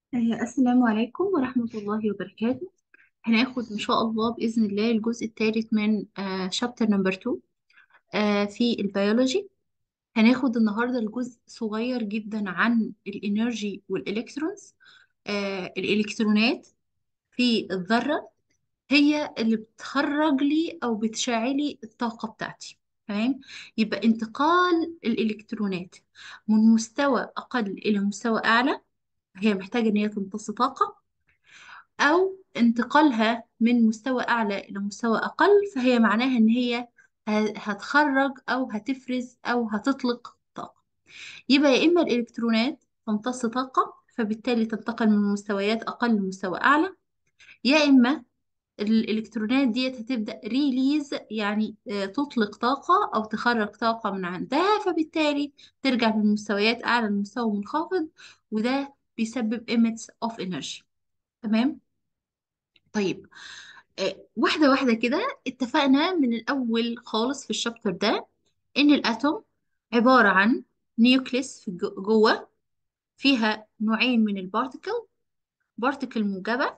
آه، السلام عليكم ورحمة الله وبركاته هناخد إن شاء الله بإذن الله الجزء الثالث من شابتر نمبر 2 آه، في البيولوجي هناخد النهاردة الجزء صغير جدا عن الإنرجي والإلكترونز آه، الإلكترونات في الذرة هي اللي بتخرج لي أو بتشعلي الطاقة بتاعتي تمام يبقى انتقال الإلكترونات من مستوى أقل إلى مستوى أعلى هي محتاجة إن هي تمتص طاقة أو انتقالها من مستوى أعلى إلى مستوى أقل فهي معناها إن هي ه- هتخرج أو هتفرز أو هتطلق طاقة يبقى يا إما الإلكترونات تمتص طاقة فبالتالي تنتقل من مستويات أقل لمستوى أعلى يا إما الإلكترونات ديت هتبدأ ريليز يعني آه، تطلق طاقة أو تخرج طاقة من عندها فبالتالي ترجع من مستويات أعلى لمستوى منخفض وده بيسبب emits of energy تمام طيب آه، واحدة واحدة كده اتفقنا من الأول خالص في الشابتر ده إن الأتوم عبارة عن نيوكليس في الجو- جوه فيها نوعين من البارتيكل بارتيكل موجبة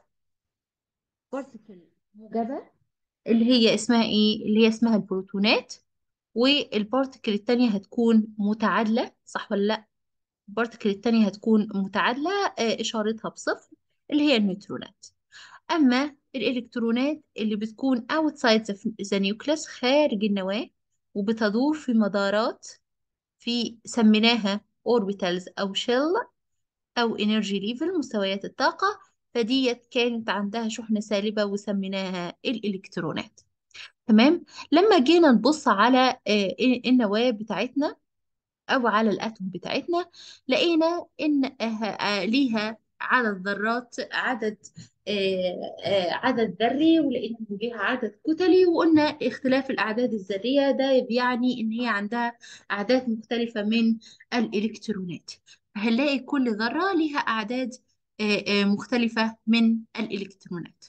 بارتيكل موجبة اللي هي اسمها إيه؟ اللي هي اسمها البروتونات والبارتيكل التانية هتكون متعادلة صح ولا لأ؟ البارتيكل التانية هتكون متعادلة آه، إشارتها بصفر اللي هي النيوترونات أما الإلكترونات اللي بتكون outside the the nucleus خارج النواة وبتدور في مدارات في سميناها orbitals أو shell أو energy level مستويات الطاقة فديت كانت عندها شحنة سالبة وسميناها الإلكترونات تمام لما جينا نبص على آه، النواة بتاعتنا أو على الأتوم بتاعتنا لقينا إن آه، آه، ليها عدد ذرات عدد آه، آه، عدد ذري ولقينا إن ليها عدد كتلي وقلنا اختلاف الأعداد الذرية ده بيعني إن هي عندها أعداد مختلفة من الإلكترونات هنلاقي كل ذرة ليها أعداد آه، آه، مختلفة من الإلكترونات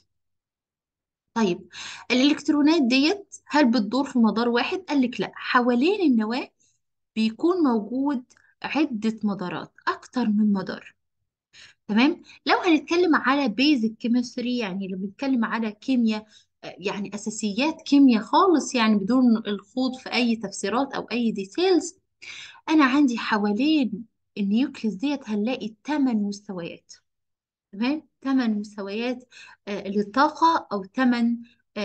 طيب الإلكترونات ديت هل بتدور في مدار واحد؟ قال لك لا حوالين النواة بيكون موجود عدة مدارات أكتر من مدار تمام لو هنتكلم على بيزك كيمستري يعني لو بنتكلم على كيمياء آه، يعني أساسيات كيمياء خالص يعني بدون الخوض في أي تفسيرات أو أي ديتيلز أنا عندي حوالين النيوكليس ديت هنلاقي 8 مستويات تمام ثمان مستويات آه، للطاقة أو ثمان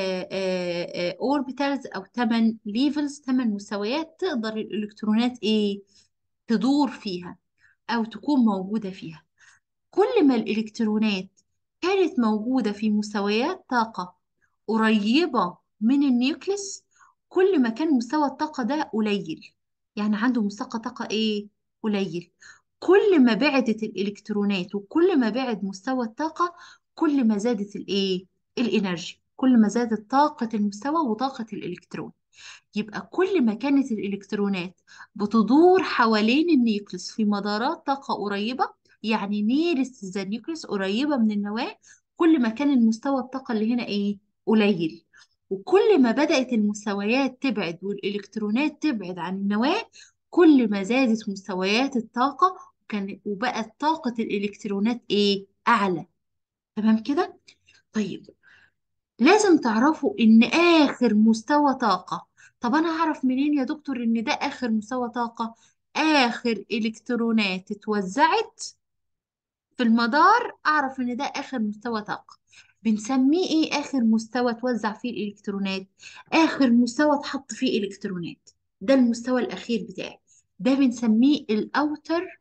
اوربيتالز أو ثمان ليفلز ثمان مستويات تقدر الإلكترونات إيه تدور فيها أو تكون موجودة فيها كل ما الإلكترونات كانت موجودة في مستويات طاقة قريبة من النيوكليس كل ما كان مستوى الطاقة ده قليل يعني عنده مستوى طاقة إيه؟ قليل كل ما بعدت الإلكترونات وكل ما بعد مستوى الطاقة كل ما زادت الإيه؟ الإنرجي كل ما زادت طاقة المستوى وطاقة الإلكترون يبقى كل ما كانت الإلكترونات بتدور حوالين النيوكليس في مدارات طاقة قريبة يعني نيرست ذا نيوكليس قريبة من النواة كل ما كان المستوى الطاقة اللي هنا إيه قليل وكل ما بدأت المستويات تبعد والإلكترونات تبعد عن النواة كل ما زادت مستويات الطاقة وكان وبقت طاقة الإلكترونات إيه أعلى تمام كده طيب لازم تعرفوا ان اخر مستوى طاقة طب انا هعرف منين يا دكتور ان ده اخر مستوى طاقة اخر الكترونات اتوزعت في المدار اعرف ان ده اخر مستوى طاقة بنسميه ايه اخر مستوى توزع فيه الالكترونات اخر مستوى اتحط فيه الكترونات ده المستوى الاخير بتاعي ده بنسميه الاوتر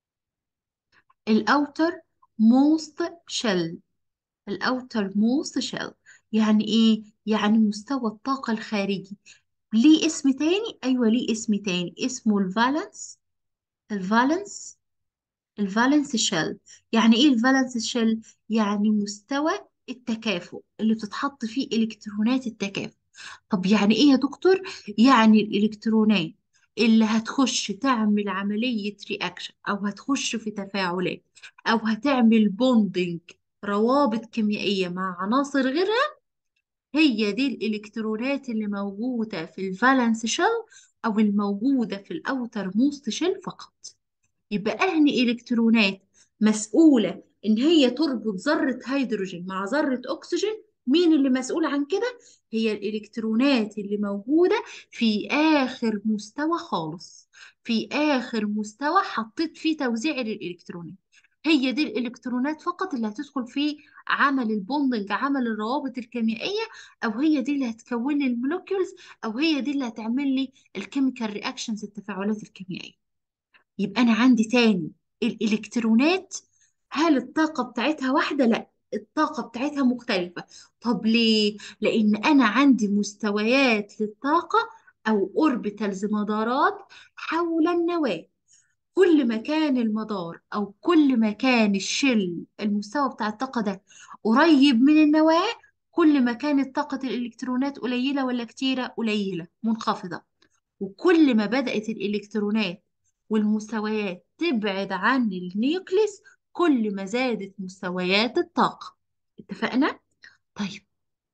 الاوتر موست شيل الاوتر موست شيل يعني ايه يعني مستوى الطاقة الخارجي ليه اسم تاني ايوه ليه اسم تاني اسمه الفالنس الفالنس الفالنس شيل يعني ايه الفالنس شيل يعني مستوى التكافؤ اللي بتتحط فيه الكترونات التكافؤ طب يعني ايه يا دكتور يعني الالكترونات اللي هتخش تعمل عملية رياكشن او هتخش في تفاعلات او هتعمل بوندنج روابط كيميائية مع عناصر غيرها هي دي الإلكترونات اللي موجودة في الفالنس شيل أو الموجودة في الأوتر موست شيل فقط يبقى أهني إلكترونات مسؤولة ان هي تربط ذرة هيدروجين مع ذرة اكسجين مين اللي مسؤول عن كده هي الالكترونات اللي موجودة في اخر مستوى خالص في اخر مستوى حطيت فيه توزيع للالكترونات هي دي الالكترونات فقط اللي هتدخل في عمل البوندنج عمل الروابط الكيميائية او هي دي اللي هتكون لي المولكيولز او هي دي اللي هتعمل لي الكيميكال رياكشنز التفاعلات الكيميائية يبقى أنا عندي تاني الإلكترونات هل الطاقة بتاعتها واحدة؟ لا الطاقة بتاعتها مختلفة طب ليه؟ لأن أنا عندي مستويات للطاقة أو أوربيتالز مدارات حول النواة كل ما كان المدار أو كل ما كان الشل المستوى بتاع الطاقة ده قريب من النواة كل ما كانت طاقة الإلكترونات قليلة ولا كتيرة؟ قليلة منخفضة وكل ما بدأت الإلكترونات والمستويات تبعد عن النيوكليس كل ما زادت مستويات الطاقة اتفقنا؟ طيب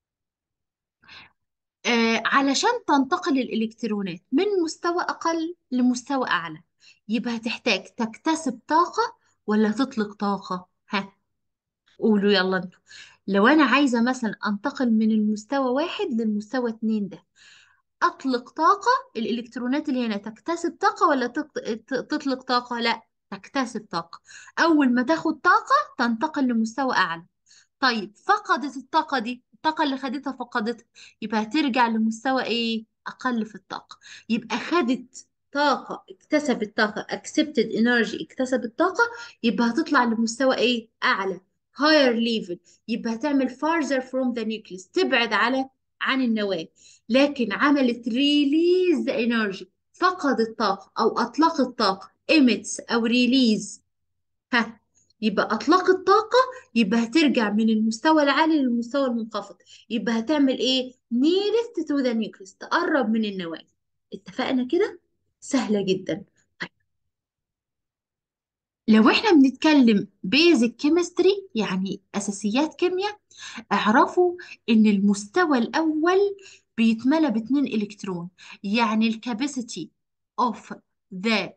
آه علشان تنتقل الإلكترونات من مستوى أقل لمستوى أعلى يبقى هتحتاج تكتسب طاقة ولا تطلق طاقة؟ ها قولوا يلا انتوا لو أنا عايزة مثلا أنتقل من المستوى واحد للمستوى اتنين ده اطلق طاقة الالكترونات اللي هنا تكتسب طاقة ولا تط- ت- تطلق طاقة لا تكتسب طاقة اول ما تاخد طاقة تنتقل لمستوى اعلى طيب فقدت الطاقة دي الطاقة اللي خدتها فقدتها يبقى هترجع لمستوى ايه اقل في الطاقة يبقى خدت طاقة اكتسبت طاقة accepted energy اكتسبت طاقة يبقى هتطلع لمستوى ايه اعلى higher level يبقى هتعمل farther from the nucleus تبعد على عن النواة لكن عملت release the energy فقدت طاقة او اطلقت طاقة emits او release ها يبقى اطلقت طاقة يبقى هترجع من المستوى العالي للمستوى المنخفض يبقى هتعمل ايه nearest to the nucleus تقرب من النواة اتفقنا كده سهلة جدا طيب لو احنا بنتكلم basic chemistry يعني اساسيات كيمياء اعرفوا ان المستوى الاول بيتملى باتنين الكترون يعني الكاباسيتي اوف ذا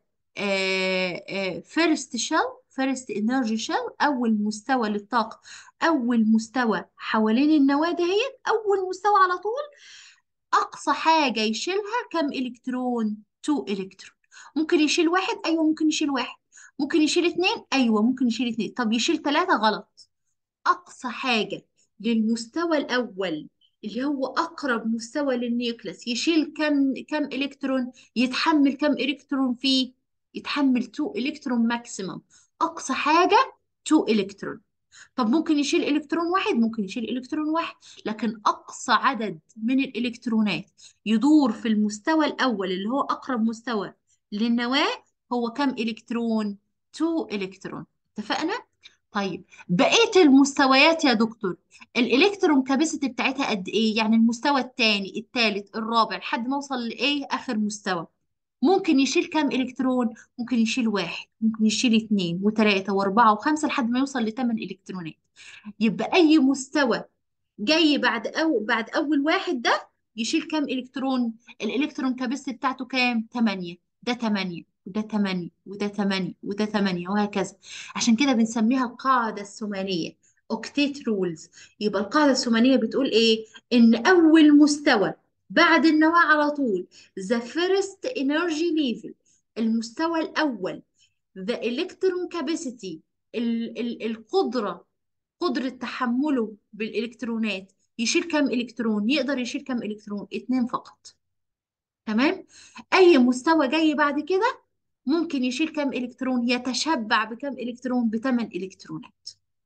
فيرست شيل فيرست انرجي شيل اول مستوى للطاقه اول مستوى حوالين النواه دهيت اول مستوى على طول اقصى حاجه يشيلها كم الكترون 2 الكترون ممكن يشيل واحد ايوه ممكن يشيل واحد ممكن يشيل اتنين ايوه ممكن يشيل اتنين طب يشيل تلاتة غلط أقصى حاجة للمستوى الأول اللي هو أقرب مستوى للنيوكليس يشيل كم كم إلكترون يتحمل كم إلكترون فيه يتحمل 2 إلكترون ماكسيمم أقصى حاجة 2 إلكترون طب ممكن يشيل إلكترون واحد ممكن يشيل إلكترون واحد لكن أقصى عدد من الإلكترونات يدور في المستوى الأول اللي هو أقرب مستوى للنواة هو كم إلكترون 2 إلكترون اتفقنا طيب بقية المستويات يا دكتور الإلكترون كاباسيتي بتاعتها قد إيه؟ يعني المستوى الثاني الثالث الرابع لحد ما أوصل لإيه آخر مستوى ممكن يشيل كام إلكترون؟ ممكن يشيل واحد ممكن يشيل اتنين وتلاتة وأربعة وخمسة لحد ما يوصل لتمن إلكترونات يبقى أي مستوى جاي بعد أو بعد أول واحد ده يشيل كام إلكترون؟ الإلكترون كاباسيتي بتاعته كام؟ 8 ده 8 وده 8 وده 8 وده 8 وهكذا عشان كده بنسميها القاعدة الثمانية اوكتيت رولز يبقى القاعدة الثمانية بتقول إيه؟ إن أول مستوى بعد النواة على طول the first energy level المستوى الأول the electron capacity ال ال القدرة قدرة تحمله بالإلكترونات يشيل كم إلكترون يقدر يشيل كم إلكترون اتنين فقط تمام أي مستوى جاي بعد كده ممكن يشيل كم إلكترون يتشبع بكم إلكترون بثمان إلكترونات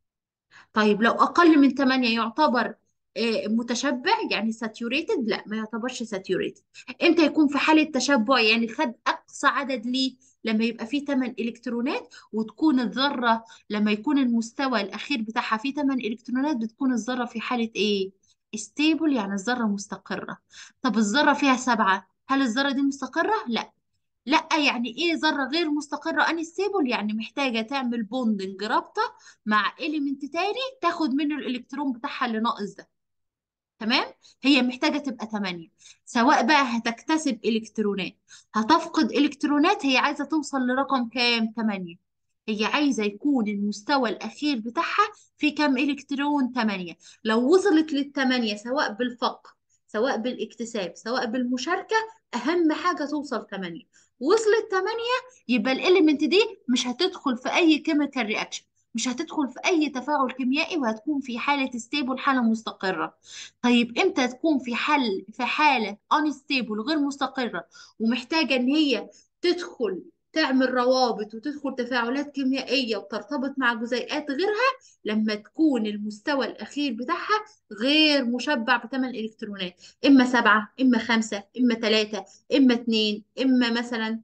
طيب لو أقل من 8 يعتبر آه، متشبع يعني ساتيوريتد لا ما يعتبرش ساتيوريتد امتى يكون في حالة تشبع يعني خد أقصى عدد ليه لما يبقى فيه 8 إلكترونات وتكون الذرة لما يكون المستوى الأخير بتاعها فيه 8 إلكترونات بتكون الذرة في حالة إيه؟ ستيبل يعني الذرة مستقرة طب الذرة فيها سبعة هل الذرة دي مستقرة؟ لا لا يعني ايه ذره غير مستقره انستيبل يعني محتاجه تعمل بوندنج رابطه مع اليمنت تاني تاخد منه الالكترون بتاعها اللي ناقص ده تمام هي محتاجه تبقى 8 سواء بقى هتكتسب الكترونات هتفقد الكترونات هي عايزه توصل لرقم كام 8 هي عايزة يكون المستوى الأخير بتاعها في كام إلكترون 8 لو وصلت للثمانية سواء بالفق سواء بالاكتساب سواء بالمشاركة أهم حاجة توصل 8 وصلت 8 يبقى الإليمنت دي مش هتدخل في أي كيميكال رياكشن مش هتدخل في أي تفاعل كيميائي وهتكون في حالة ستيبل حالة مستقرة طيب إمتى تكون في حل في حالة unstable غير مستقرة ومحتاجة إن هي تدخل تعمل روابط وتدخل تفاعلات كيميائية وترتبط مع جزيئات غيرها لما تكون المستوى الأخير بتاعها غير مشبع بثمان إلكترونات إما سبعة إما خمسة إما ثلاثة إما اتنين إما مثلا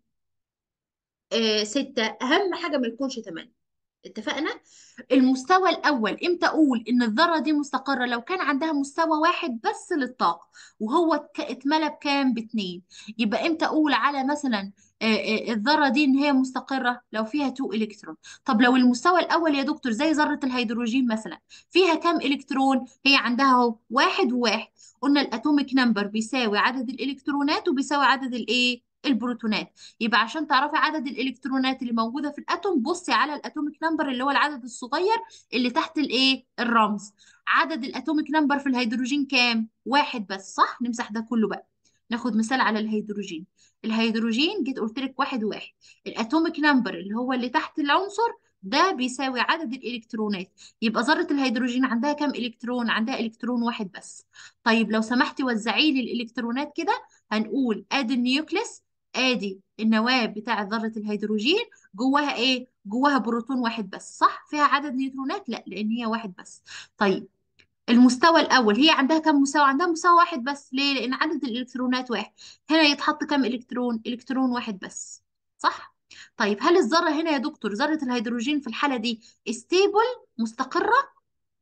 آه ستة أهم حاجة ما يكونش تمانية اتفقنا المستوى الأول إمتى أقول إن الذرة دي مستقرة لو كان عندها مستوى واحد بس للطاقة وهو اتك- اتملى بكام باتنين يبقى إمتى أقول على مثلا آه، آه، الذرة دي إن هي مستقرة لو فيها 2 إلكترون طب لو المستوى الأول يا دكتور زي ذرة الهيدروجين مثلا فيها كام إلكترون هي عندها اهو واحد وواحد قلنا الأتوميك نمبر بيساوي عدد الإلكترونات وبيساوي عدد الإيه البروتونات يبقى عشان تعرفي عدد الالكترونات اللي موجوده في الاتوم بصي على الاتوميك نمبر اللي هو العدد الصغير اللي تحت الايه الرمز عدد الاتوميك نمبر في الهيدروجين كام واحد بس صح نمسح ده كله بقى ناخد مثال على الهيدروجين الهيدروجين جيت قلت لك واحد وواحد الاتوميك نمبر اللي هو اللي تحت العنصر ده بيساوي عدد الالكترونات يبقى ذره الهيدروجين عندها كام الكترون عندها الكترون واحد بس طيب لو سمحتي وزعي لي الالكترونات كده هنقول ادي النيوكليس ادي النواه بتاعه ذره الهيدروجين جواها ايه جواها بروتون واحد بس صح فيها عدد نيوترونات لا لان هي واحد بس طيب المستوى الاول هي عندها كم مستوى عندها مستوى واحد بس ليه لان عدد الالكترونات واحد هنا يتحط كم الكترون الكترون واحد بس صح طيب هل الذره هنا يا دكتور ذره الهيدروجين في الحاله دي ستيبل مستقره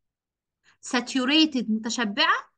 ساتيوريتد متشبعه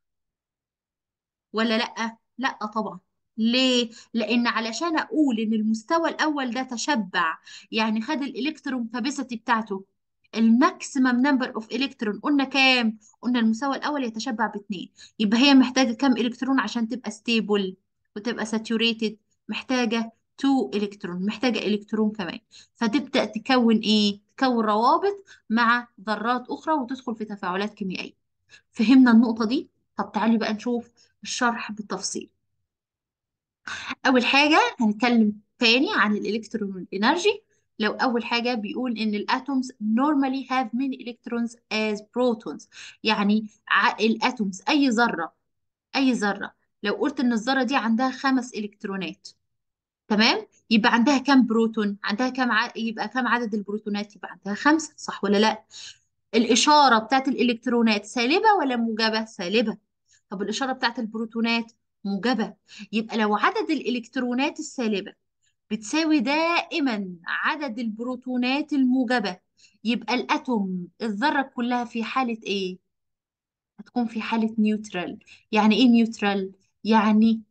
ولا لأ؟ لأ طبعا ليه؟ لأن علشان أقول إن المستوى الأول ده تشبع يعني خد الإلكترون كاباسيتي بتاعته الماكسيمم نمبر اوف الكترون قلنا كام؟ قلنا المستوى الأول يتشبع باتنين يبقى هي محتاجة كام إلكترون عشان تبقى ستيبل وتبقى ساتوريتد محتاجة 2 إلكترون محتاجة إلكترون كمان فتبدأ تكون إيه؟ تكون روابط مع ذرات أخرى وتدخل في تفاعلات كيميائية فهمنا النقطة دي؟ طب تعالي بقى نشوف الشرح بالتفصيل أول حاجة هنتكلم تاني عن الإلكترون والإنرجي لو أول حاجة بيقول إن الأتومز normally have many electrons as protons يعني ع- الأتومز أي ذرة أي ذرة لو قلت إن الذرة دي عندها خمس إلكترونات تمام يبقى عندها كام بروتون عندها كام ع... يبقى كام عدد البروتونات يبقى عندها خمسة صح ولا لا الإشارة بتاعت الإلكترونات سالبة ولا موجبة سالبة طب الإشارة بتاعت البروتونات موجبة يبقى لو عدد الإلكترونات السالبة بتساوي دائما عدد البروتونات الموجبة يبقى الأتوم الذرة كلها في حالة إيه؟ هتكون في حالة نيوترال يعني إيه نيوترال؟ يعني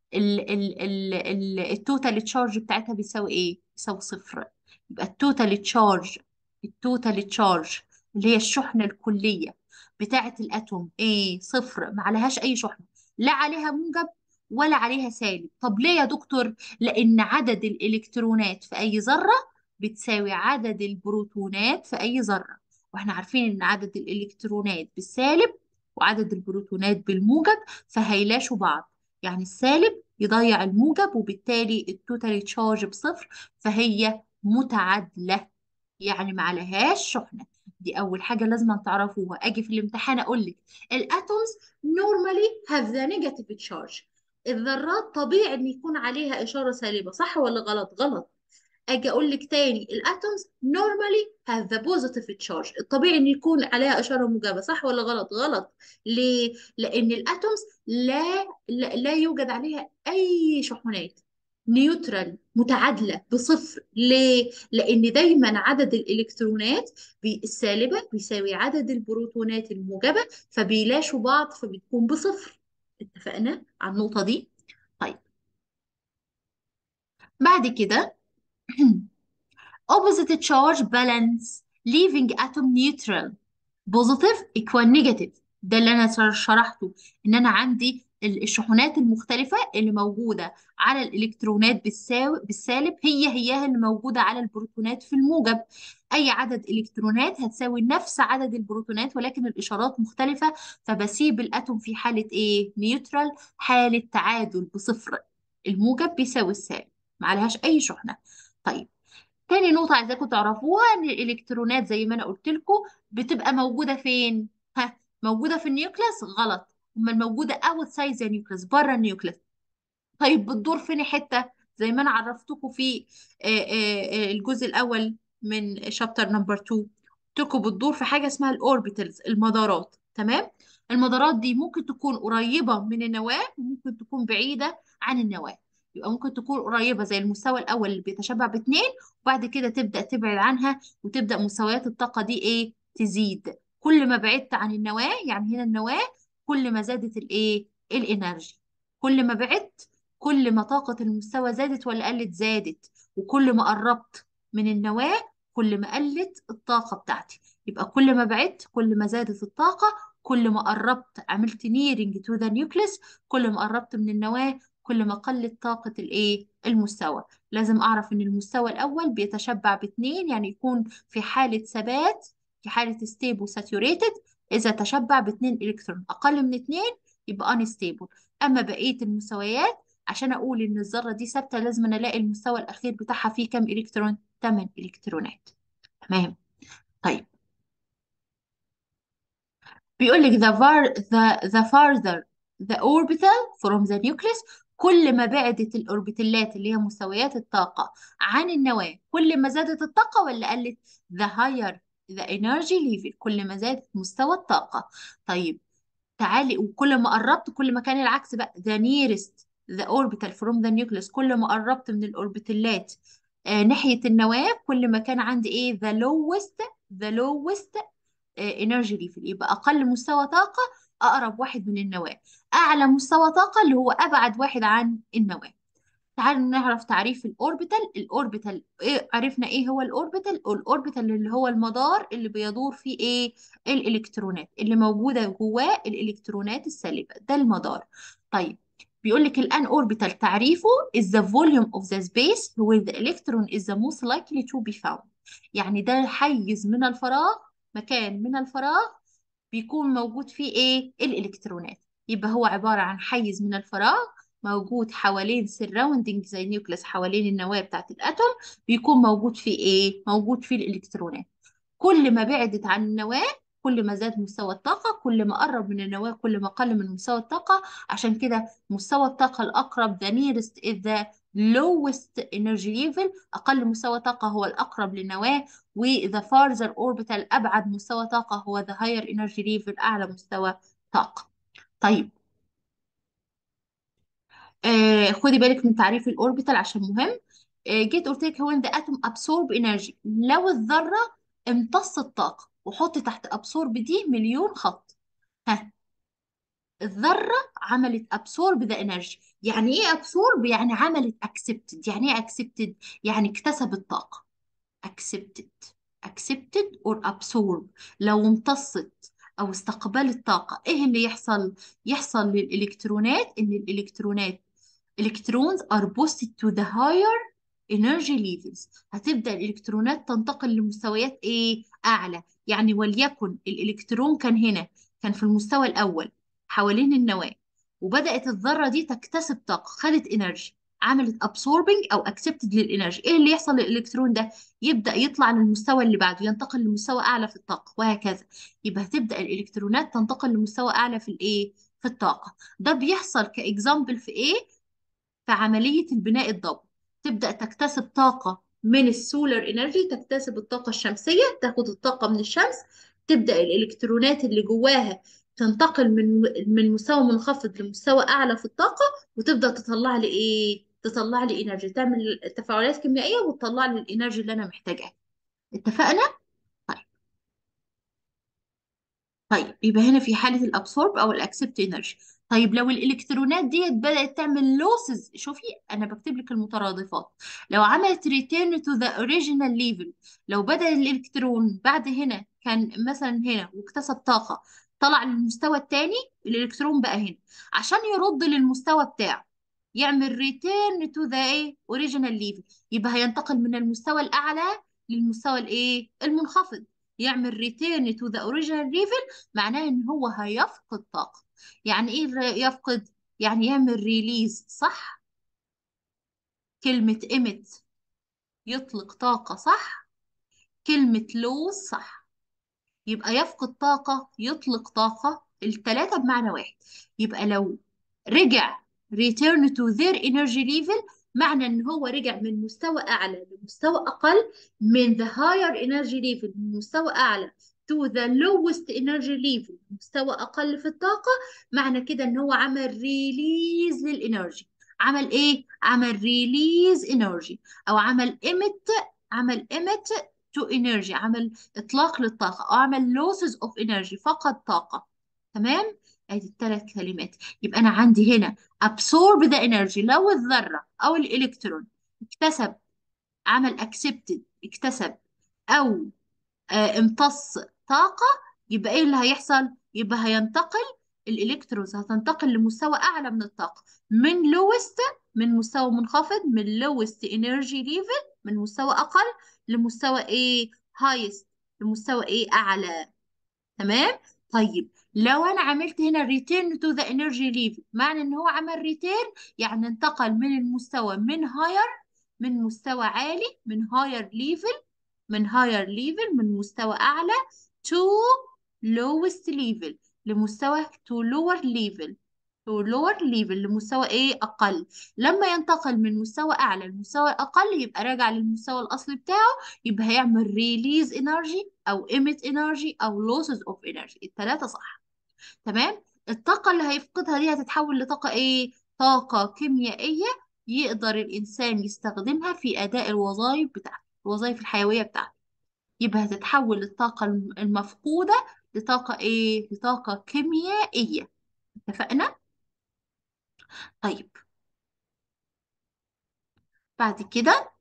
ال ال ال ال التوتال تشارج بتاعتها بيساوي ايه؟ بيساوي صفر يبقى التوتال تشارج التوتال تشارج اللي هي الشحنة الكلية بتاعة الأتوم ايه؟ صفر ما عليهاش أي شحنة لا عليها موجب ولا عليها سالب طب ليه يا دكتور؟ لأن عدد الإلكترونات في أي ذرة بتساوي عدد البروتونات في أي ذرة واحنا عارفين إن عدد الإلكترونات بالسالب وعدد البروتونات بالموجب فهيلاشوا بعض يعني السالب يضيع الموجب وبالتالي التوتال تشارج بصفر فهي متعادلة يعني ما عليهاش شحنة دي أول حاجة لازم تعرفوها أجي في الامتحان أقول لك الأتومز normally have the negative charge الذرات طبيعي إن يكون عليها إشارة سالبة صح ولا غلط؟ غلط اجي اقول لك تاني الاتومز normally have the positive charge الطبيعي ان يكون عليها اشاره موجبه صح ولا غلط غلط ليه لان الاتومز لا لا, لا يوجد عليها اي شحنات نيوترال متعادله بصفر ليه لان دايما عدد الالكترونات بي- السالبه بيساوي عدد البروتونات الموجبه فبيلاشوا بعض فبتكون بصفر اتفقنا على النقطه دي طيب بعد كده opposite charge balance leaving atom neutral positive equal negative ده اللي انا شر- شرحته ان انا عندي ال- الشحنات المختلفة اللي موجودة على الإلكترونات بالساو... بالسالب هي هياها اللي موجودة على البروتونات في الموجب أي عدد إلكترونات هتساوي نفس عدد البروتونات ولكن الإشارات مختلفة فبسيب الأتوم في حالة إيه؟ نيوترال حالة تعادل بصفر الموجب بيساوي السالب معلهاش أي شحنة طيب تاني نقطة عايزاكم تعرفوها إن الإلكترونات زي ما أنا قلت لكم بتبقى موجودة فين؟ ها موجودة في النيوكليس غلط أمال موجودة outside the nucleus بره النيوكليس طيب بتدور فين حتة زي ما انا عرفتكم في آه، آه، آه، الجزء الاول من شابتر نمبر 2 قلت لكم بتدور في حاجة اسمها الاوربيتالز المدارات تمام المدارات دي ممكن تكون قريبة من النواة وممكن تكون بعيدة عن النواة يبقى ممكن تكون قريبة زي المستوى الأول اللي بيتشابه باتنين وبعد كده تبدأ تبعد عنها وتبدأ مستويات الطاقة دي إيه تزيد كل ما بعدت عن النواة يعني هنا النواة كل ما زادت الإيه الإنرجي كل ما بعدت كل ما طاقة المستوى زادت ولا قلت زادت وكل ما قربت من النواة كل ما قلت الطاقة بتاعتي يبقى كل ما بعدت كل ما زادت الطاقة كل ما قربت عملت نيرنج تو ذا نيوكليس كل ما قربت من النواة كل ما قلت طاقة الايه المستوى لازم اعرف ان المستوى الاول بيتشبع باتنين يعني يكون في حالة ثبات في حالة ستيبل ساتوريتد اذا تشبع باتنين الكترون اقل من اتنين يبقى انستيبل اما بقية المستويات عشان اقول ان الذره دي ثابته لازم أنا الاقي المستوى الاخير بتاعها فيه كام الكترون 8 الكترونات تمام طيب بيقول لك the far the the farther the orbital from the nucleus كل ما بعدت الاوربيتالات اللي هي مستويات الطاقه عن النواه كل ما زادت الطاقه ولا قلت the higher the energy level كل ما زادت مستوى الطاقه طيب تعالي وكل ما قربت كل ما كان العكس بقى the nearest the orbital from the nucleus كل ما قربت من الأوربيتالات آه ناحية النواة كل ما كان عندي ايه the lowest the lowest آه energy level يبقى أقل مستوى طاقة أقرب واحد من النواة أعلى مستوى طاقة اللي هو أبعد واحد عن النواة تعالوا نعرف تعريف الاوربيتال الاوربيتال إيه عرفنا ايه هو الاوربيتال الاوربيتال اللي هو المدار اللي بيدور فيه ايه الالكترونات اللي موجوده جواه الالكترونات السالبه ده المدار طيب بيقول لك الان اوربيتال تعريفه is the volume of the space where the electron is the most likely to be found يعني ده حيز من الفراغ مكان من الفراغ بيكون موجود فيه ايه الالكترونات يبقى هو عباره عن حيز من الفراغ موجود حوالين سراوندنج زي نيوكليس حوالين النواة بتاعت الاتوم بيكون موجود فيه ايه موجود فيه الالكترونات كل ما بعدت عن النواة كل ما زاد مستوى الطاقة كل ما قرب من النواة كل ما قل من مستوى الطاقة عشان كده مستوى الطاقة الأقرب the nearest is the lowest energy level أقل مستوى طاقة هو الأقرب للنواة و the farther orbital أبعد مستوى طاقة هو the higher energy level أعلى مستوى طاقة طيب آه خدي بالك من تعريف الاوربيتال عشان مهم آه جيت قلت لك هو ان the atom absorb energy لو الذرة امتصت طاقة وحط تحت absorb دي مليون خط ها الذرة عملت absorb the energy يعني ايه absorb يعني عملت accepted يعني ايه accepted يعني اكتسبت طاقة accepted accepted or absorb لو امتصت او استقبلت طاقة ايه اللي يحصل يحصل للالكترونات ان الالكترونات electrons are boosted to the higher energy levels هتبدأ الإلكترونات تنتقل لمستويات إيه؟ أعلى يعني وليكن الإلكترون كان هنا كان في المستوى الأول حوالين النواة وبدأت الذرة دي تكتسب طاقة خدت انرجي عملت absorbing أو accepted للإنرجي إيه اللي يحصل للإلكترون ده؟ يبدأ يطلع للمستوى اللي بعده ينتقل لمستوى أعلى في الطاقة وهكذا يبقى هتبدأ الإلكترونات تنتقل لمستوى أعلى في الإيه؟ في الطاقة ده بيحصل كإكزامبل في إيه؟ في عملية البناء الضوئي تبدأ تكتسب طاقة من السولار انرجي تكتسب الطاقة الشمسية تاخد الطاقة من الشمس تبدأ الإلكترونات اللي جواها تنتقل من من مستوى منخفض لمستوى أعلى في الطاقة وتبدأ تطلع لي إيه؟ تطلع لي انرجي تعمل تفاعلات كيميائية وتطلع لي الانرجي اللي أنا محتاجاها اتفقنا؟ طيب طيب يبقى هنا في حالة الابسورب او الاكسبت انرجي طيب لو الالكترونات ديت بدأت تعمل لوسز شوفي انا بكتب لك المترادفات لو عملت ريتيرن تو ذا اوريجينال ليفل لو بدأ الالكترون بعد هنا كان مثلا هنا واكتسب طاقة طلع للمستوى الثاني الالكترون بقى هنا عشان يرد للمستوى بتاعه يعمل ريتيرن تو ذا ايه اوريجينال ليفل يبقى هينتقل من المستوى الاعلى للمستوى الايه المنخفض يعمل ريتيرن تو ذا اوريجينال ليفل معناه ان هو هيفقد طاقه يعني ايه ر- يفقد يعني يعمل ريليز صح كلمه emit يطلق طاقه صح كلمه lose صح يبقى يفقد طاقة يطلق طاقة التلاتة بمعنى واحد يبقى لو رجع return to their energy level معنى ان هو رجع من مستوى اعلى لمستوى اقل من the higher energy level من مستوى اعلى to the lowest energy level مستوى اقل في الطاقة معنى كده ان هو عمل ريليز للانرجي عمل ايه عمل ريليز انرجي او عمل emit عمل emit to energy عمل اطلاق للطاقه او اعمل losses of energy فقد طاقه تمام ادي الثلاث كلمات يبقى انا عندي هنا absorb the energy لو الذره او الالكترون اكتسب عمل accepted اكتسب او آه، امتص طاقة يبقى ايه اللي هيحصل؟ يبقى هينتقل الالكترونز هتنتقل لمستوى اعلى من الطاقة من لوست من مستوى منخفض من لوست انرجي ليفل من مستوى اقل لمستوى ايه هايست لمستوى ايه اعلى تمام طيب لو انا عملت هنا ريتيرن تو ذا انرجي ليفل معنى ان هو عمل ريتيرن يعني انتقل من المستوى من هاير من مستوى عالي من هاير ليفل من higher level من مستوى أعلى to lowest level لمستوى to lower level to lower level لمستوى إيه أقل لما ينتقل من مستوى أعلى لمستوى أقل يبقى راجع للمستوى الأصلي بتاعه يبقى هيعمل release energy أو emit energy أو losses of energy التلاتة صح تمام الطاقة اللي هيفقدها دي هتتحول لطاقة إيه طاقة كيميائية يقدر الإنسان يستخدمها في أداء الوظائف بتاعته الوظائف الحيوية بتاعته يبقى هتتحول الطاقة الم- المفقودة لطاقة إيه؟ لطاقة كيميائية اتفقنا؟ طيب بعد كده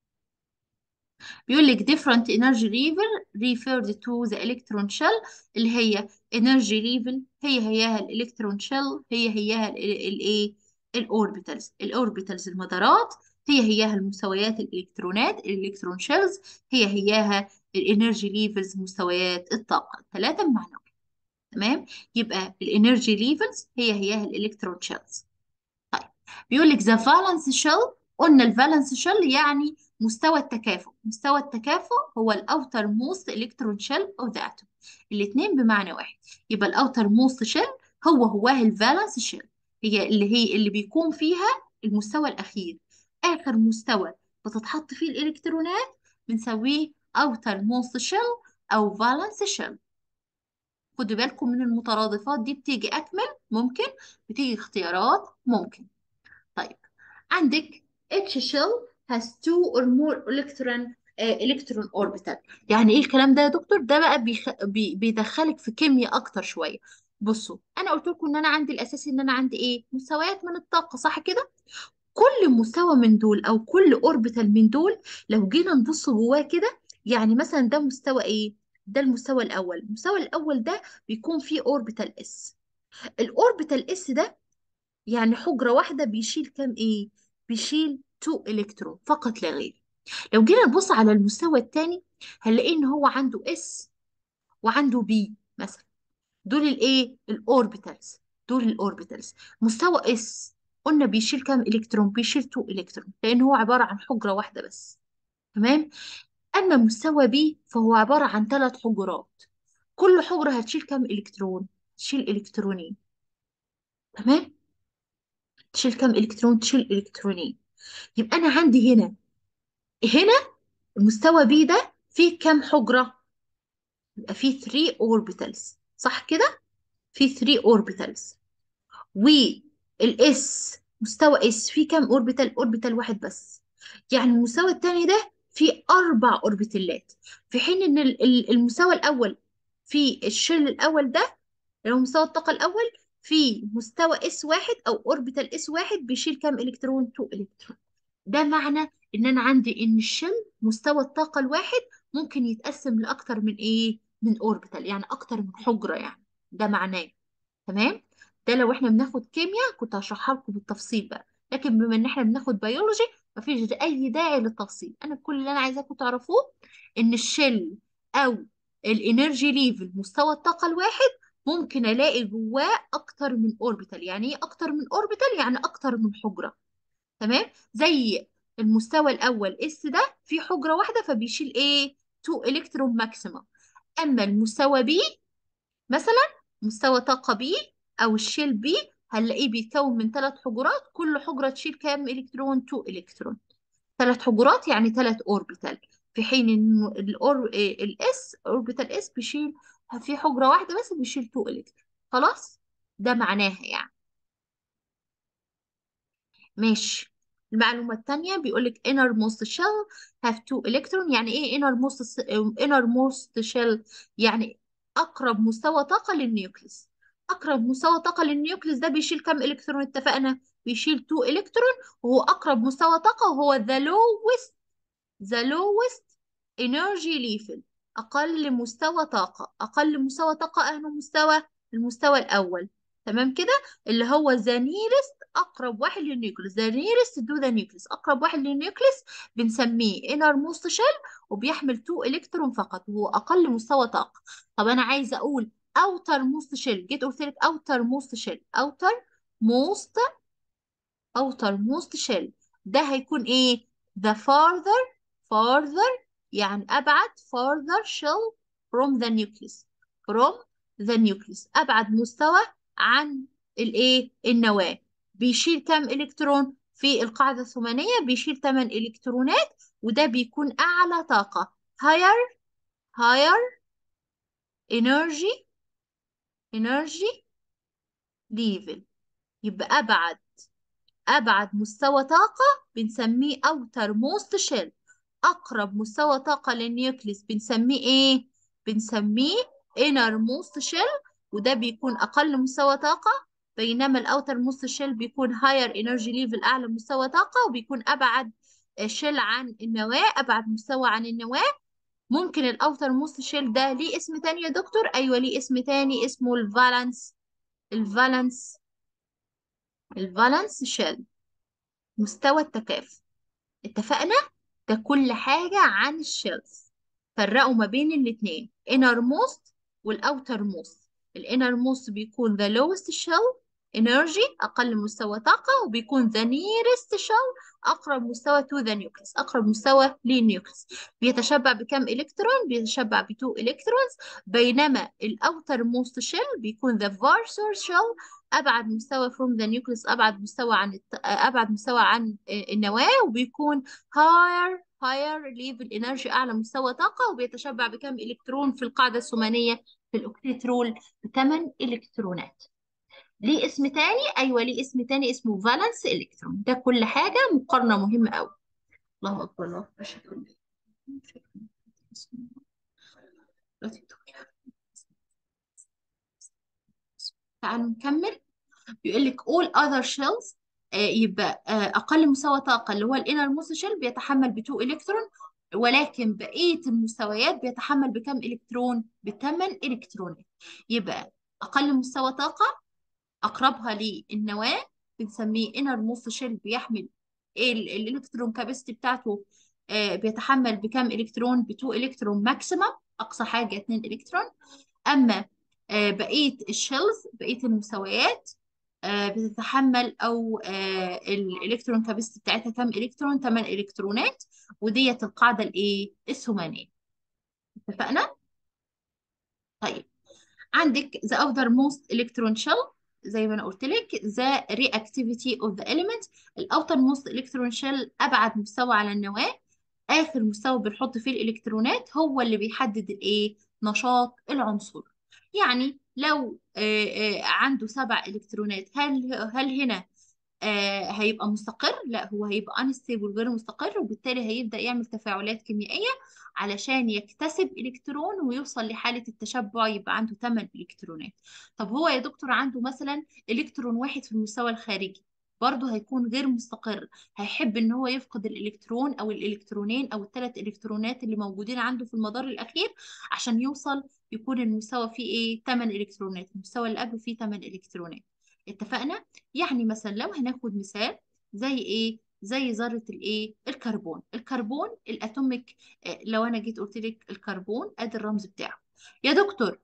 بيقول لك different energy level referred to the electron shell اللي هي energy level هي هياها الالكترون shell هي هياها الايه الاوربيتالز الاوربيتالز المدارات هي هياها المستويات الالكترونات الالكترون شيلز هي هياها الانرجي ليفلز مستويات الطاقه ثلاثه بمعنى واحد. تمام يبقى الانرجي ليفلز هي هياها الالكترون شيلز طيب بيقول لك ذا فالانس شيل قلنا الفالانس شيل يعني مستوى التكافؤ مستوى التكافؤ هو الاوتر موست الكترون شيل اوف ذا اتوم الاثنين بمعنى واحد يبقى الاوتر موست شيل هو هواه الفالانس شيل هي اللي هي اللي بيكون فيها المستوى الاخير اخر مستوى بتتحط فيه الالكترونات بنسويه اوتر موست شيل او فالانس شيل خدوا بالكم من المترادفات دي بتيجي اكمل ممكن بتيجي اختيارات ممكن طيب عندك each shell has two or more electron آه، electron orbital يعني ايه الكلام ده يا دكتور ده بقى بيخ... بي... بيدخلك في كيمياء اكتر شويه بصوا انا قلت لكم ان انا عندي الاساسي ان انا عندي ايه مستويات من الطاقه صح كده كل مستوى من دول او كل اوربيتال من دول لو جينا نبص جواه كده يعني مثلا ده مستوى ايه ده المستوى الاول المستوى الاول ده بيكون فيه اوربيتال اس الاوربيتال اس ده يعني حجرة واحدة بيشيل كام ايه بيشيل 2 الكترون فقط لا غير لو جينا نبص على المستوى الثاني هنلاقي ان هو عنده اس وعنده بي مثلا دول الايه الاوربيتالز دول الاوربيتالز مستوى اس قلنا بيشيل كام الكترون بيشيل 2 الكترون لان هو عبارة عن حجرة واحدة بس تمام اما مستوى بي فهو عبارة عن ثلاث حجرات كل حجرة هتشيل كام الكترون تشيل الكترونين تمام تشيل كام الكترون تشيل الكترونين يبقى انا عندي هنا هنا المستوى بي ده فيه كام حجرة يبقى فيه 3 اوربيتالز صح كده فيه 3 اوربيتالز والاس مستوى اس فيه كام اوربيتال اوربيتال واحد بس يعني المستوى الثاني ده فيه اربع اوربيتالات في حين ان ال- ال- المستوى الاول في الشل الاول ده اللي هو مستوى الطاقة الاول في مستوى اس واحد او اوربيتال اس واحد بيشيل كام الكترون 2 الكترون ده معنى ان انا عندي ان الشل مستوى الطاقة الواحد ممكن يتقسم لاكتر من ايه من اوربيتال يعني اكتر من حجرة يعني ده معناه تمام ده لو احنا بناخد كيمياء كنت هشرحها لكم بالتفصيل بقى لكن بما ان احنا بناخد بيولوجي مفيش اي داعي للتفصيل انا كل اللي انا عايزاكم تعرفوه ان الشل او الانرجي ليفل مستوى الطاقة الواحد ممكن الاقي جواه اكتر من اوربيتال يعني ايه اكتر من اوربيتال يعني اكتر من حجرة تمام زي المستوى الاول اس ده في حجرة واحدة فبيشيل ايه 2 الكترون ماكسيمم اما المستوى بي مثلا مستوى طاقة بي أو الشيل بي هنلاقيه بيتكون من ثلاث حجرات كل حجرة تشيل كام إلكترون؟ 2 إلكترون ثلاث حجرات يعني ثلاث أوربيتال في حين إن الأور الإس أوربيتال إس بيشيل في حجرة واحدة بس بيشيل 2 إلكترون خلاص ده معناها يعني ماشي المعلومة التانية بيقولك innermost shell have two electron يعني ايه innermost innermost shell يعني أقرب مستوى طاقة للنيوكليس أقرب مستوى طاقة للنيوكليس ده بيشيل كم إلكترون اتفقنا بيشيل 2 إلكترون وهو أقرب مستوى طاقة وهو the lowest the lowest energy level أقل مستوى طاقة أقل مستوى طاقة أهو مستوى المستوى الأول تمام كده اللي هو the nearest أقرب واحد للنيوكليس the nearest to the nucleus أقرب واحد للنيوكليس بنسميه innermost shell وبيحمل 2 إلكترون فقط وهو أقل مستوى طاقة طب أنا عايزة أقول outer most shell جيت قلت لك outer most shell outer most outer most shell ده هيكون إيه the farther farther يعني أبعد farther shell from the nucleus from the nucleus أبعد مستوى عن الإيه النواة بيشيل كم إلكترون في القاعدة الثمانية بيشيل 8 إلكترونات وده بيكون أعلى طاقة higher higher energy energy level يبقى أبعد أبعد مستوى طاقة بنسميه outer most shell أقرب مستوى طاقة للنيوكليس بنسميه إيه؟ بنسميه inner most shell وده بيكون أقل مستوى طاقة بينما الأوتر موست شيل بيكون higher energy level أعلى مستوى طاقة وبيكون أبعد شيل عن النواة أبعد مستوى عن النواة ممكن الأوتر موست شيل ده ليه اسم تاني يا دكتور؟ أيوة ليه اسم تاني اسمه الفالانس الفالانس الفالانس شيل مستوى التكافؤ اتفقنا؟ ده كل حاجة عن الشيلز فرقوا ما بين الاتنين inner most والouter most الانر موست بيكون the lowest shell energy أقل مستوى طاقة وبيكون the nearest shell أقرب مستوى to the nucleus أقرب مستوى للنيوكليس بيتشبع بكم إلكترون؟ بيتشبع ب 2 إلكترونز بينما الأوتر موست shell بيكون the varsor shell أبعد مستوى from the nucleus أبعد مستوى عن الت... أبعد مستوى عن النواة وبيكون higher higher level energy أعلى مستوى طاقة وبيتشبع بكم إلكترون في القاعدة الثمانية في الأوكتيترول بثمان إلكترونات ليه اسم تاني؟ أيوة ليه اسم تاني اسمه فالنس إلكترون ده كل حاجة مقارنة مهمة أوي الله أكبر الله أشهد أن لا تعالوا نكمل بيقول لك all other shells آه يبقى آه أقل مستوى طاقة اللي هو الانر موست شيل بيتحمل ب 2 إلكترون ولكن بقية المستويات بيتحمل بكم إلكترون؟ بثمان إلكترونات يبقى أقل مستوى طاقة أقربها للنواة بنسميه inner most shell بيحمل الإلكترون كاباسيتي بتاعته آه بيتحمل بكم إلكترون؟ ب 2 إلكترون ماكسيمم أقصى حاجة 2 إلكترون أما آه بقية الشيلز بقية المستويات آه بتتحمل او آه الالكترون كاباسيتي بتاعتها كام الكترون 8 الكترونات وديت القاعده الايه الثمانيه اتفقنا طيب عندك the outermost electron shell زي ما انا قلت لك the reactivity of the element الاوترموست electron shell ابعد مستوى على النواه اخر مستوى بنحط فيه الالكترونات هو اللي بيحدد الايه نشاط العنصر يعني لو آه آه عنده سبع إلكترونات هل هل هنا آه هيبقى مستقر؟ لا هو هيبقى unstable غير مستقر وبالتالي هيبدأ يعمل تفاعلات كيميائية علشان يكتسب إلكترون ويوصل لحالة التشبع يبقى عنده 8 إلكترونات طب هو يا دكتور عنده مثلا إلكترون واحد في المستوى الخارجي برضه هيكون غير مستقر هيحب ان هو يفقد الالكترون او الالكترونين او الثلاث الكترونات اللي موجودين عنده في المدار الاخير عشان يوصل يكون المستوى فيه ايه 8 الكترونات المستوى اللي قبله فيه 8 الكترونات اتفقنا يعني مثلا لو هناخد مثال زي ايه زي ذرة الايه الكربون الكربون الاتوميك آه، لو انا جيت قلت لك الكربون ادي الرمز بتاعه يا دكتور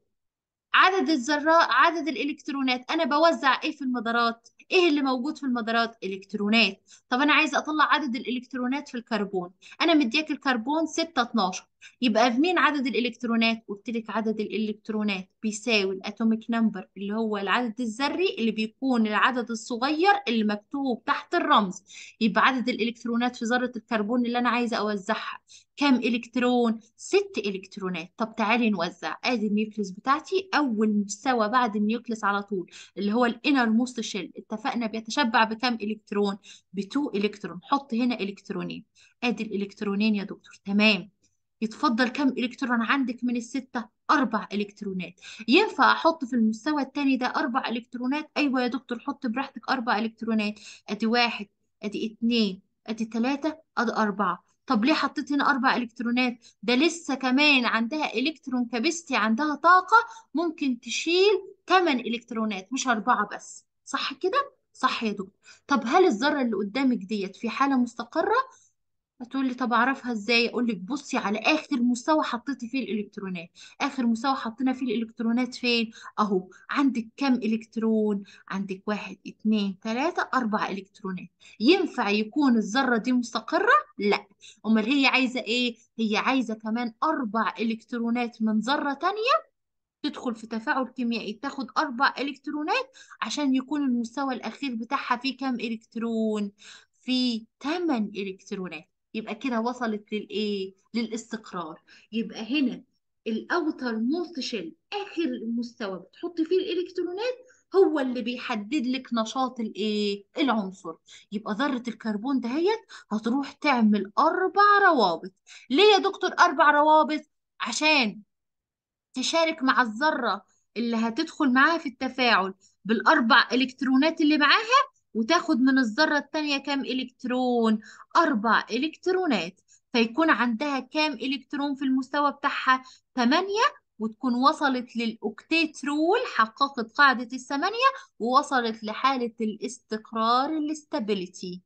عدد الذرات عدد الالكترونات انا بوزع ايه في المدارات ايه اللي موجود في المدارات الكترونات طب انا عايزه اطلع عدد الالكترونات في الكربون انا مدياك الكربون 6 12 يبقى في مين عدد الالكترونات قلت لك عدد الالكترونات بيساوي الاتوميك نمبر اللي هو العدد الذري اللي بيكون العدد الصغير اللي مكتوب تحت الرمز يبقى عدد الالكترونات في ذره الكربون اللي انا عايزه اوزعها كم الكترون ست الكترونات طب تعالي نوزع ادي النيوكليس بتاعتي اول مستوى بعد النيوكليس على طول اللي هو الانر موست شيل اتفقنا بيتشبع بكم الكترون بتو الكترون حط هنا الكترونين ادي الالكترونين يا دكتور تمام يتفضل كم الكترون عندك من الستة أربع إلكترونات ينفع أحط في المستوى التاني ده أربع إلكترونات أيوة يا دكتور حط براحتك أربع إلكترونات أدي واحد أدي اتنين أدي تلاتة أدي أربعة طب ليه حطيت هنا أربع إلكترونات ده لسه كمان عندها إلكترون كابستي عندها طاقة ممكن تشيل 8 إلكترونات مش أربعة بس صح كده؟ صح يا دكتور طب هل الذرة اللي قدامك ديت في حالة مستقرة هتقول لي طب اعرفها ازاي اقول لك بصي على اخر مستوى حطيتي فيه الالكترونات اخر مستوى حطينا فيه الالكترونات فين اهو عندك كم الكترون عندك واحد اتنين تلاتة اربع الكترونات ينفع يكون الذرة دي مستقرة لا امال هي عايزة ايه هي عايزة كمان اربع الكترونات من ذرة تانية تدخل في تفاعل كيميائي تاخد أربع إلكترونات عشان يكون المستوى الأخير بتاعها فيه كام إلكترون؟ فيه 8 إلكترونات يبقى كده وصلت للإيه؟ للاستقرار يبقى هنا الأوتر موست شيل آخر المستوى بتحط فيه الإلكترونات هو اللي بيحدد لك نشاط الايه العنصر يبقى ذرة الكربون دهيت هتروح تعمل أربع روابط ليه يا دكتور أربع روابط عشان تشارك مع الذرة اللي هتدخل معاها في التفاعل بالأربع إلكترونات اللي معاها وتاخد من الذرة التانية كام إلكترون؟ أربع إلكترونات فيكون عندها كام إلكترون في المستوى بتاعها؟ تمانية وتكون وصلت للأوكتيت رول حققت قاعدة الثمانية ووصلت لحالة الاستقرار الاستابيليتي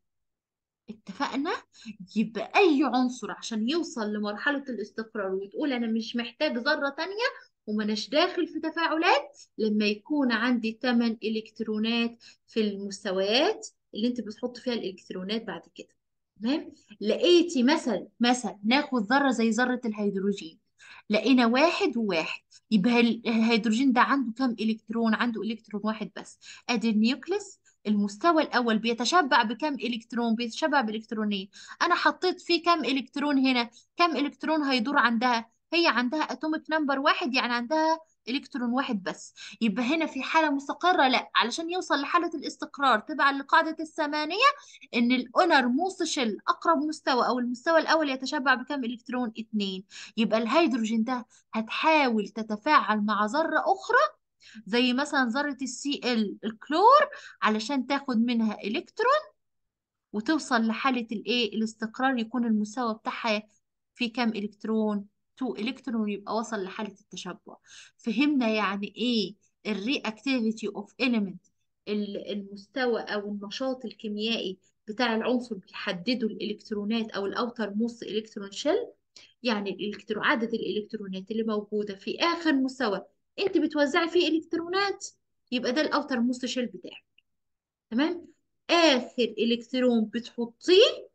اتفقنا يبقى أي عنصر عشان يوصل لمرحلة الاستقرار وتقول أنا مش محتاج ذرة تانية ومناش داخل في تفاعلات لما يكون عندي 8 إلكترونات في المستويات اللي انت بتحط فيها الإلكترونات بعد كده تمام لقيتي مثلا مثلا ناخد ذرة زي ذرة الهيدروجين لقينا واحد وواحد يبقى ال- الهيدروجين ده عنده كم إلكترون عنده إلكترون واحد بس ادي النيوكليس المستوى الأول بيتشبع بكم إلكترون بيتشبع بإلكترونين أنا حطيت فيه كم إلكترون هنا كم إلكترون هيدور عندها هي عندها أتوميك نمبر واحد يعني عندها إلكترون واحد بس يبقى هنا في حالة مستقرة لا علشان يوصل لحالة الاستقرار تبعا لقاعدة الثمانية إن الأونر موست شيل أقرب مستوى أو المستوى الأول يتشبع بكم إلكترون اتنين يبقى الهيدروجين ده هتحاول تتفاعل مع ذرة أخرى زي مثلا ذرة السي ال الكلور علشان تاخد منها إلكترون وتوصل لحالة الإيه الاستقرار يكون المستوى بتاعها فيه كام إلكترون 2 إلكترون يبقى وصل لحالة التشبع فهمنا يعني إيه الرياكتيفيتي اوف element ال- المستوى أو النشاط الكيميائي بتاع العنصر بيحدده الإلكترونات أو الأوتر موست إلكترون شيل يعني الإلكترون عدد الإلكترونات اللي موجودة في آخر مستوى أنت بتوزعي فيه إلكترونات يبقى ده الأوتر موست شيل بتاعك تمام آخر إلكترون بتحطيه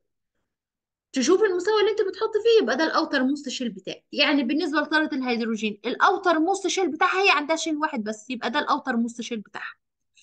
تشوف المستوى اللي أنت بتحط فيه يبقى ده الأوتر موست شيل بتاعك يعني بالنسبة لذرة الهيدروجين الأوتر موست شيل بتاعها هي عندها شيل واحد بس يبقى ده الأوتر موست شيل بتاعها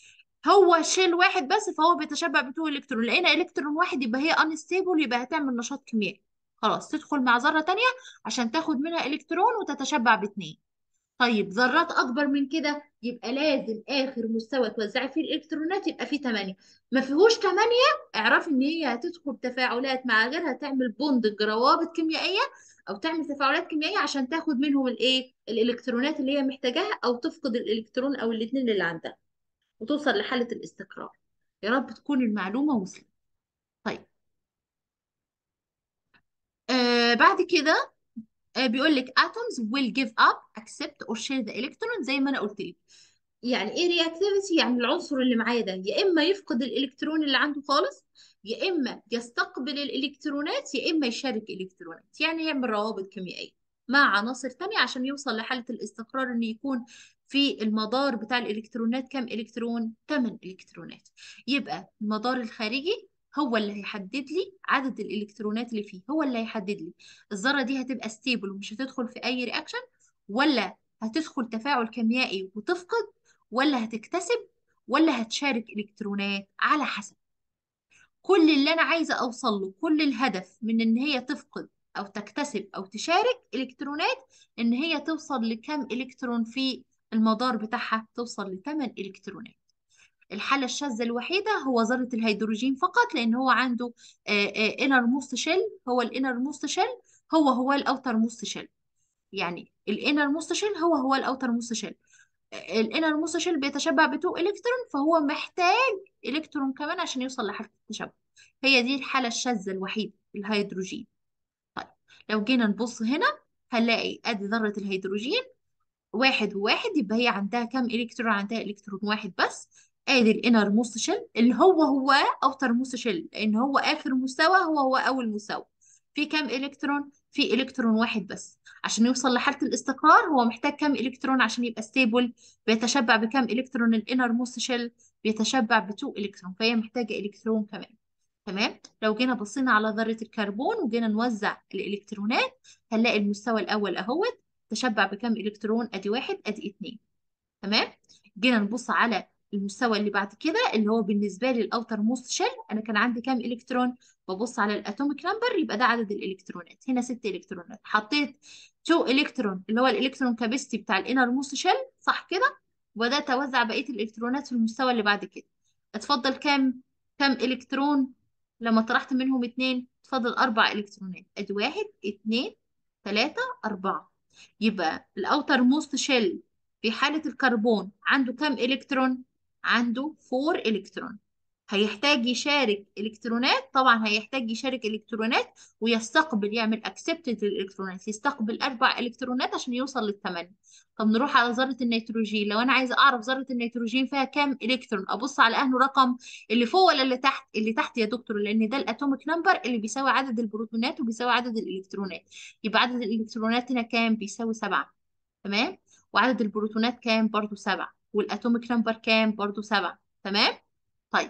هو شيل واحد بس فهو بيتشبع بتو الكترون لقينا الكترون واحد يبقى هي انستيبل يبقى هتعمل نشاط كيميائي خلاص تدخل مع ذرة تانية عشان تاخد منها الكترون وتتشبع باتنين طيب ذرات اكبر من كده يبقى لازم اخر مستوى توزعي فيه الالكترونات يبقى فيه 8 ما فيهوش 8 اعرفي ان هي هتدخل تفاعلات مع غيرها تعمل بوند روابط كيميائيه او تعمل تفاعلات كيميائيه عشان تاخد منهم الايه الالكترونات اللي هي محتاجاها او تفقد الالكترون او الاثنين اللي عندها وتوصل لحالة الاستقرار يا رب تكون المعلومة وصلت طيب آه بعد كده آه بيقول لك atoms will give up accept or share the electron زي ما انا قلت لك يعني ايه رياكتيفيتي يعني العنصر اللي معايا ده يا اما يفقد الالكترون اللي عنده خالص يا اما يستقبل الالكترونات يا اما يشارك الكترونات يعني يعمل روابط كيميائيه مع عناصر تانية عشان يوصل لحالة الاستقرار ان يكون في المدار بتاع الالكترونات كم الكترون 8 الكترونات يبقى المدار الخارجي هو اللي هيحدد لي عدد الالكترونات اللي فيه هو اللي هيحدد لي الذرة دي هتبقى ستيبل ومش هتدخل في اي رياكشن ولا هتدخل تفاعل كيميائي وتفقد ولا هتكتسب ولا هتشارك إلكترونات على حسب كل اللي أنا عايزة أوصل له كل الهدف من إن هي تفقد أو تكتسب أو تشارك إلكترونات إن هي توصل لكم إلكترون في المدار بتاعها توصل لثمان إلكترونات الحالة الشاذة الوحيدة هو ذرة الهيدروجين فقط لأن هو عنده انر موست شيل هو الانر موست شيل هو هو الاوتر موست شيل يعني الانر موست شيل هو هو الاوتر موست شيل الانر موست شيل بيتشبع ب 2 الكترون فهو محتاج الكترون كمان عشان يوصل لحالة التشبع هي دي الحالة الشاذة الوحيدة الهيدروجين طيب لو جينا نبص هنا هنلاقي ادي ذرة الهيدروجين واحد وواحد يبقى هي عندها كم الكترون عندها الكترون واحد بس ادي الانر موست شيل اللي هو هو اوتر موست شيل لان هو اخر مستوى هو هو اول مستوى في كم الكترون في الكترون واحد بس عشان يوصل لحالة الاستقرار هو محتاج كم الكترون عشان يبقى ستيبل بيتشبع بكم الكترون الانر موست شيل بيتشبع ب 2 الكترون فهي محتاجة الكترون كمان تمام لو جينا بصينا على ذرة الكربون وجينا نوزع الالكترونات هنلاقي المستوى الاول اهوت تشبع بكم الكترون ادي واحد ادي اتنين تمام جينا نبص على المستوى اللي بعد كده اللي هو بالنسبه لي الاوتر موست شيل انا كان عندي كام الكترون ببص على الاتوميك نمبر يبقى ده عدد الالكترونات هنا ست الكترونات حطيت 2 الكترون اللي هو الالكترون كابيستي بتاع الانر موست شيل صح كده وبدات اوزع بقيه الالكترونات في المستوى اللي بعد كده اتفضل كام كام الكترون لما طرحت منهم اتنين اتفضل اربع الكترونات ادي واحد اتنين تلاتة اربعة يبقى الاوتر موست شيل في حالة الكربون عنده كم إلكترون؟ عنده 4 إلكترون هيحتاج يشارك إلكترونات طبعا هيحتاج يشارك إلكترونات ويستقبل يعمل accepted الإلكترونات يستقبل أربع إلكترونات عشان يوصل للثمانية طب نروح على ذرة النيتروجين لو أنا عايزة أعرف ذرة النيتروجين فيها كام إلكترون أبص على أنه رقم اللي فوق ولا اللي تحت اللي تحت يا دكتور لأن ده الأتوميك نمبر اللي بيساوي عدد البروتونات وبيساوي عدد الإلكترونات يبقى عدد الإلكترونات هنا كام بيساوي سبعة تمام وعدد البروتونات كام برضو سبعة والاتوميك نمبر كام برضو سبعة تمام طيب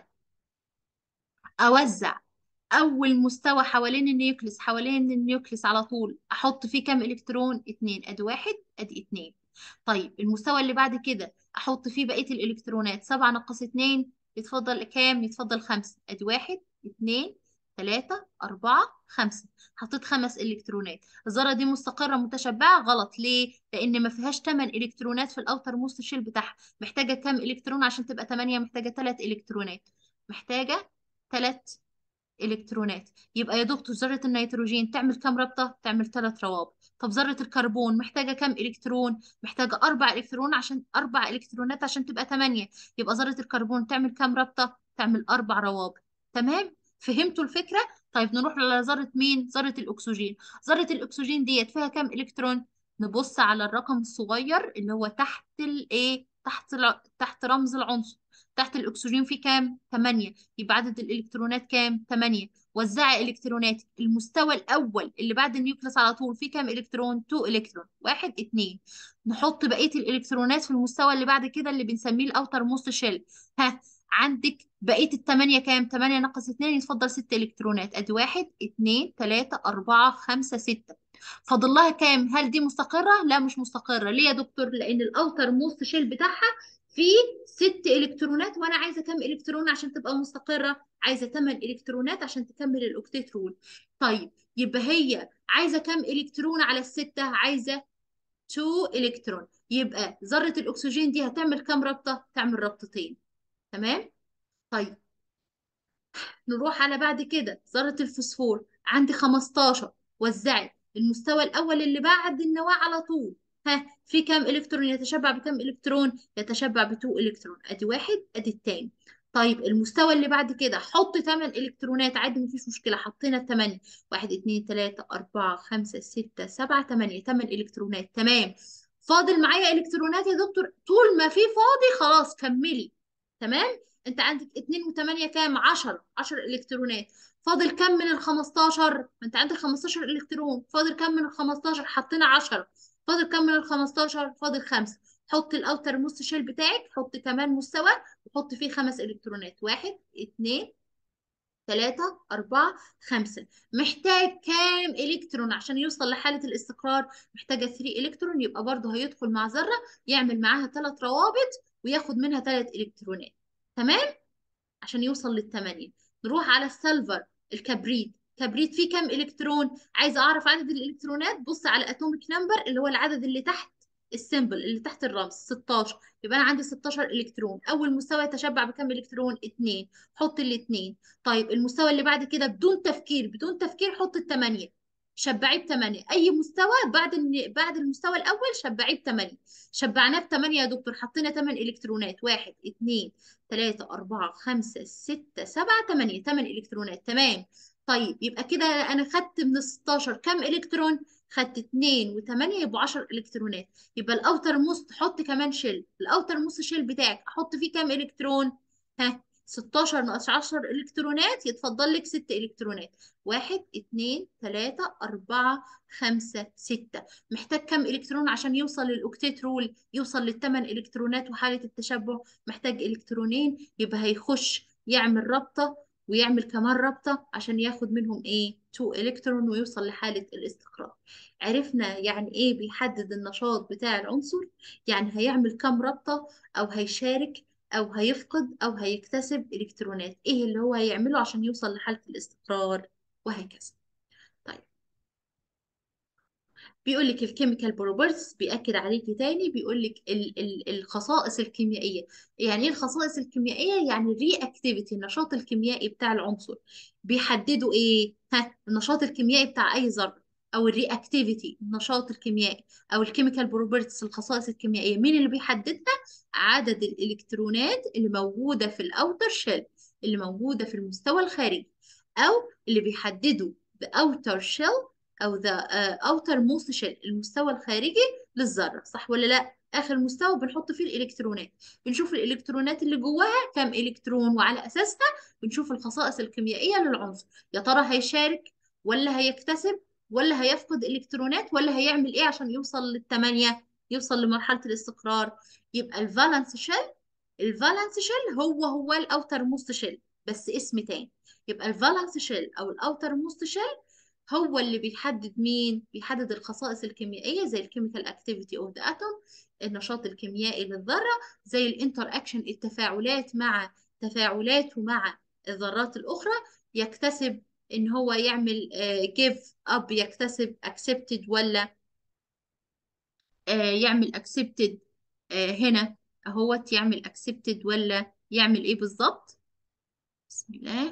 اوزع اول مستوى حوالين النيوكليس حوالين النيوكليس على طول احط فيه كام الكترون اتنين ادي واحد ادي اتنين طيب المستوى اللي بعد كده احط فيه بقية الالكترونات سبعة ناقص اتنين يتفضل كام يتفضل خمسة ادي واحد اتنين تلاتة أربعة خمسة حطيت خمس إلكترونات الذرة دي مستقرة متشبعة غلط ليه؟ لأن ما فيهاش 8 إلكترونات في الأوتر موست شيل بتاعها محتاجة كام إلكترون عشان تبقى 8 محتاجة 3 إلكترونات محتاجة 3 الكترونات يبقى يا دكتور ذره النيتروجين تعمل كام رابطه تعمل ثلاث روابط طب ذره الكربون محتاجه كام الكترون محتاجه اربع الكترون عشان اربع الكترونات عشان تبقى ثمانية يبقى ذره الكربون تعمل كام رابطه تعمل اربع روابط تمام فهمتوا الفكره طيب نروح على ذره مين ذره الاكسجين ذره الاكسجين ديت فيها كام الكترون نبص على الرقم الصغير اللي هو تحت الايه تحت الع... تحت رمز العنصر تحت الأكسجين فيه كام؟ 8 يبقى عدد الإلكترونات كام؟ 8 وزعي إلكترونات المستوى الأول اللي بعد النيوكليس على طول فيه كام إلكترون؟ 2 إلكترون 1 2 نحط بقية الإلكترونات في المستوى اللي بعد كده اللي بنسميه الأوتر موست شيل ها عندك بقية الثمانية كام؟ 8 ناقص 2 يتفضل 6 إلكترونات أدي 1 2 3 4 5 6 فاضل لها كام؟ هل دي مستقرة؟ لا مش مستقرة ليه يا دكتور؟ لأن الأوتر موست شيل بتاعها في ست الكترونات وانا عايزه كام الكترون عشان تبقى مستقره عايزه 8 الكترونات عشان تكمل الاوكتيت رول طيب يبقى هي عايزه كام الكترون على السته عايزه 2 الكترون يبقى ذره الاكسجين دي هتعمل كام رابطه تعمل رابطتين تمام طيب نروح على بعد كده ذره الفوسفور عندي 15 وزعي المستوى الاول اللي بعد النواه على طول ها في كام الكترون يتشبع بكم الكترون يتشبع ب 2 الكترون ادي واحد ادي التاني طيب المستوى اللي بعد كده حط 8 الكترونات عادي مفيش مشكله حطينا 8 1 2 3 4 5 6 7 8 8 الكترونات تمام فاضل معايا الكترونات يا دكتور طول ما في فاضي خلاص كملي تمام انت عندك 2 و8 كام 10 10 الكترونات فاضل كام من ال 15 ما انت عندك 15 الكترون فاضل كام من ال 15 حطينا 10 فاضل كام من ال 15 فاضل 5 حط الاوتر موست شيل بتاعك حط كمان مستوى وحط فيه خمس الكترونات واحد اتنين تلاتة أربعة خمسة محتاج كام إلكترون عشان يوصل لحالة الاستقرار محتاجة 3 إلكترون يبقى برضه هيدخل مع ذرة يعمل معاها ثلاث روابط وياخد منها ثلاث إلكترونات تمام عشان يوصل للثمانية نروح على السلفر الكبريت كبريت فيه كام إلكترون عايزة أعرف عدد الإلكترونات بص على أتوميك نمبر اللي هو العدد اللي تحت السيمبل اللي تحت الرمز 16 يبقى انا عندي 16 الكترون اول مستوى يتشبع بكام الكترون 2 حط الاثنين طيب المستوى اللي بعد كده بدون تفكير بدون تفكير حط الثمانيه شبعيه بثمانيه اي مستوى بعد الن- بعد المستوى الاول شبعيه بثمانيه شبعناه بثمانيه يا دكتور حطينا 8 الكترونات 1 2 3 4 5 6 7 8 8 الكترونات تمام طيب يبقى كده انا خدت من ال 16 كام الكترون خدت 2 و8 يبقوا 10 الكترونات يبقى الاوتر موست حط كمان شيل الاوتر موست شيل بتاعك احط فيه كام الكترون ها 16 ناقص 10 الكترونات يتفضل لك 6 الكترونات 1 2 3 4 5 6 محتاج كام الكترون عشان يوصل للاوكتيت رول يوصل للثمان الكترونات وحالة التشبع محتاج الكترونين يبقى هيخش يعمل رابطة ويعمل كمان رابطة عشان ياخد منهم ايه 2 الكترون ويوصل لحالة الاستقرار عرفنا يعني ايه بيحدد النشاط بتاع العنصر يعني هيعمل كم رابطة او هيشارك او هيفقد او هيكتسب الكترونات ايه اللي هو هيعمله عشان يوصل لحالة الاستقرار وهكذا طيب بيقول لك الكيميكال بروبرتيز بيأكد عليكي تاني بيقول لك ال ال الخصائص الكيميائية يعني ايه الخصائص الكيميائية يعني الري اكتيفيتي النشاط الكيميائي بتاع العنصر بيحددوا ايه ها النشاط الكيميائي بتاع اي ذرة او الري اكتيفيتي النشاط الكيميائي او الكيميكال بروبرتيز الخصائص الكيميائية مين اللي بيحددها عدد الالكترونات اللي موجودة في الاوتر شيل اللي موجودة في المستوى الخارجي او اللي بيحددوا the outer shell او the uh, outer most shell المستوى الخارجي للذره صح ولا لا اخر مستوى بنحط فيه الالكترونات بنشوف الالكترونات اللي جواها كام الكترون وعلى اساسها بنشوف الخصائص الكيميائيه للعنصر يا ترى هيشارك ولا هيكتسب ولا هيفقد الكترونات ولا هيعمل ايه عشان يوصل للثمانيه يوصل لمرحله الاستقرار يبقى الفالنس شيل الفالنس شيل هو هو الاوتر موست شيل بس اسم تاني يبقى الفالنس شيل او الاوتر موست شيل هو اللي بيحدد مين بيحدد الخصائص الكيميائيه زي الكيميكال اكتيفيتي اوف ذا اتوم النشاط الكيميائي للذره زي الانتر اكشن التفاعلات مع تفاعلاته مع الذرات الاخرى يكتسب ان هو يعمل جيف اب يكتسب accepted ولا آه، يعمل accepted آه، هنا اهوت يعمل accepted ولا يعمل ايه بالظبط بسم الله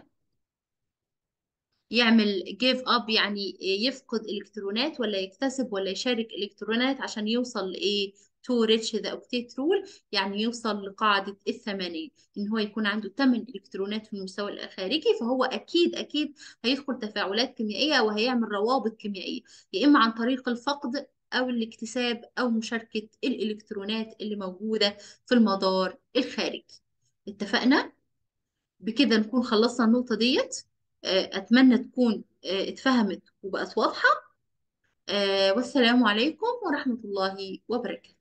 يعمل give up يعني يفقد الكترونات ولا يكتسب ولا يشارك الكترونات عشان يوصل لايه to reach the octet rule يعني يوصل لقاعدة الثمانية ان هو يكون عنده 8 الكترونات في المستوى الخارجي فهو اكيد اكيد هيدخل تفاعلات كيميائية وهيعمل روابط كيميائية يا اما عن طريق الفقد او الاكتساب او مشاركة الالكترونات اللي موجودة في المدار الخارجي اتفقنا؟ بكده نكون خلصنا النقطة ديت آه، أتمنى تكون آه، اتفهمت وبقت واضحة آه، والسلام عليكم ورحمة الله وبركاته